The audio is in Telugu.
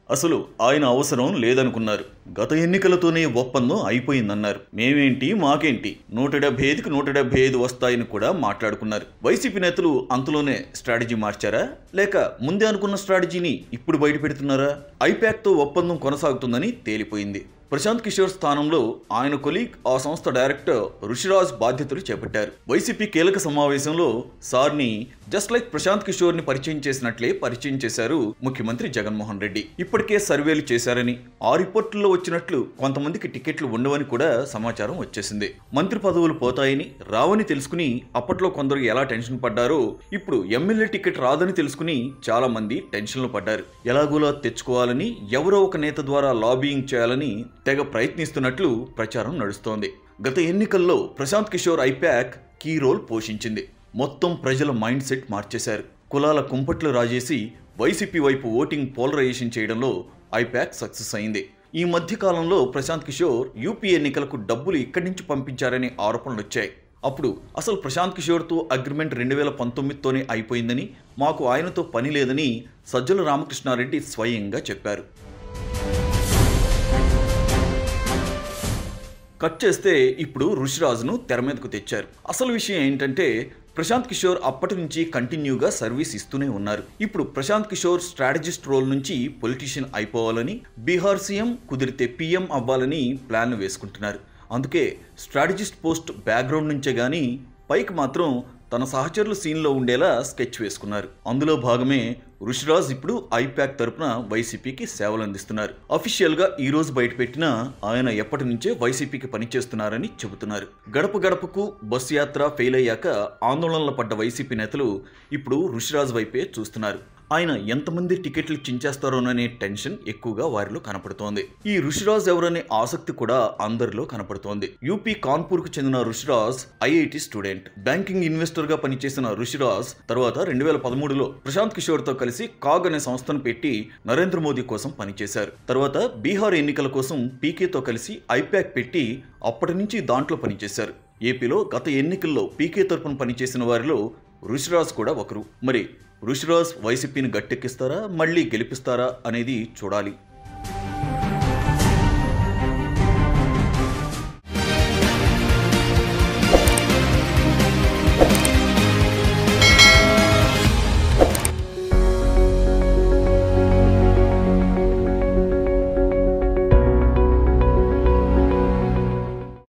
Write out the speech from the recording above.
అసలు ఆయన అవసరం లేదనుకున్నారు గత ఎన్నికలతోనే ఒప్పందం అయిపోయిందన్నారు మేమేంటి మాకేంటి నూట డెబ్బై ఐదుకి నూట డెబ్బై ఐదు వస్తాయని కూడా మాట్లాడుకున్నారు వైసీపీ నేతలు అంతలోనే స్ట్రాటజీ మార్చారా లేక ముందే అనుకున్న స్ట్రాటజీని ఇప్పుడు బయట పెడుతున్నారా ఐపాక్తో ఒప్పందం కొనసాగుతుందని తేలిపోయింది ప్రశాంత్ కిషోర్ స్థానంలో ఆయన కొలీగ్ ఆ సంస్థ డైరెక్టర్ ఋషిరాజ్ బాధ్యతలు చేపట్టారు వైసీపీ కీలక సమావేశంలో సార్ని జస్ట్ లైక్ ప్రశాంత్ కిషోర్ ని పరిచయం చేసినట్లే పరిచయం చేశారు ముఖ్యమంత్రి జగన్మోహన్ రెడ్డి ఇప్పటికే సర్వేలు చేశారని ఆ రిపోర్టుల్లో వచ్చినట్లు కొంతమందికి టికెట్లు ఉండవని కూడా సమాచారం వచ్చేసింది మంత్రి పదవులు పోతాయని రావని తెలుసుకుని అప్పట్లో కొందరు ఎలా టెన్షన్ పడ్డారో ఇప్పుడు ఎమ్మెల్యే టికెట్ రాదని తెలుసుకుని చాలా మంది టెన్షన్లో పడ్డారు ఎలాగోలా తెచ్చుకోవాలని ఎవరో ఒక నేత ద్వారా లాబియింగ్ చేయాలని తెగ ప్రయత్నిస్తున్నట్లు ప్రచారం నడుస్తోంది గత ఎన్నికల్లో Prashant Kishor IPAC key role పోషించింది మొత్తం ప్రజల మైండ్ సెట్ మార్చేశారు కులాల కుంపట్లు రాజేసి వైసీపీ వైపు ఓటింగ్ పోలరైజేషన్ చేయడంలో ఐప్యాక్ సక్సెస్ అయింది ఈ మధ్య కాలంలో ప్రశాంత్ కిషోర్ యూపీ ఎన్నికలకు డబ్బులు ఇక్కడి నుంచి పంపించారనే ఆరోపణలు వచ్చాయి అప్పుడు అసలు ప్రశాంత్ కిషోర్తో అగ్రిమెంట్ రెండు వేల పంతొమ్మిదితోనే అయిపోయిందని మాకు ఆయనతో పని లేదని సజ్జల రామకృష్ణారెడ్డి స్వయంగా చెప్పారు కట్ చేస్తే ఇప్పుడు ఋషిరాజును తెర మీదకు తెచ్చారు అసలు విషయం ఏంటంటే ప్రశాంత్ కిషోర్ అప్పటి నుంచి కంటిన్యూగా సర్వీస్ ఇస్తూనే ఉన్నారు ఇప్పుడు ప్రశాంత్ కిషోర్ స్ట్రాటజిస్ట్ రోల్ నుంచి పొలిటీషియన్ అయిపోవాలని బీహార్ సీఎం కుదిరితే పీఎం అవ్వాలని ప్లాన్లు వేసుకుంటున్నారు అందుకే స్ట్రాటజిస్ట్ పోస్ట్ బ్యాక్గ్రౌండ్ నుంచే గానీ పైకి మాత్రం తన సహచరులు సీన్లో ఉండేలా స్కెచ్ వేసుకున్నారు అందులో భాగమే ఋషిరాజ్ ఇప్పుడు ఐపాక్ తరపున వైసీపీకి సేవలు అందిస్తున్నారు అఫీషియల్ గా ఈ రోజు బయటపెట్టిన ఆయన ఎప్పటి నుంచే వైసీపీకి పనిచేస్తున్నారని చెబుతున్నారు గడప గడపకు బస్సు యాత్ర ఫెయిల్ అయ్యాక ఆందోళనలో పడ్డ వైసీపీ నేతలు ఇప్పుడు ఋషిరాజ్ వైపే చూస్తున్నారు ఆయన ఎంతమంది టికెట్లు చించేస్తారోననే టెన్షన్ ఎక్కువగా వారిలో కనపడుతోంది ఈ ఋషిరాజ్ ఎవరనే ఆసక్తి కూడా అందరిలో కనపడుతోంది యూపీ కాన్పూర్ కు చెందిన Rishiraj IIT student banking investor గా పనిచేసిన ఋషిరాజ్ తర్వాత రెండు వేల పదమూడులో ప్రశాంత్ కిషోర్ తో కలిసి కాగ్ అనే సంస్థను పెట్టి నరేంద్ర మోదీ కోసం పనిచేశారు తర్వాత బీహార్ ఎన్నికల కోసం పీకేతో కలిసి ఐపాక్ పెట్టి అప్పటి నుంచి దాంట్లో పనిచేశారు ఏపీలో గత ఎన్నికల్లో పీకే తరపున పనిచేసిన వారిలో ఋషిరాజ్ కూడా ఒకరు మరి ఋషిరాజ్ వైసీపీని గట్టెక్కిస్తారా మళ్ళీ గెలిపిస్తారా అనేది చూడాలి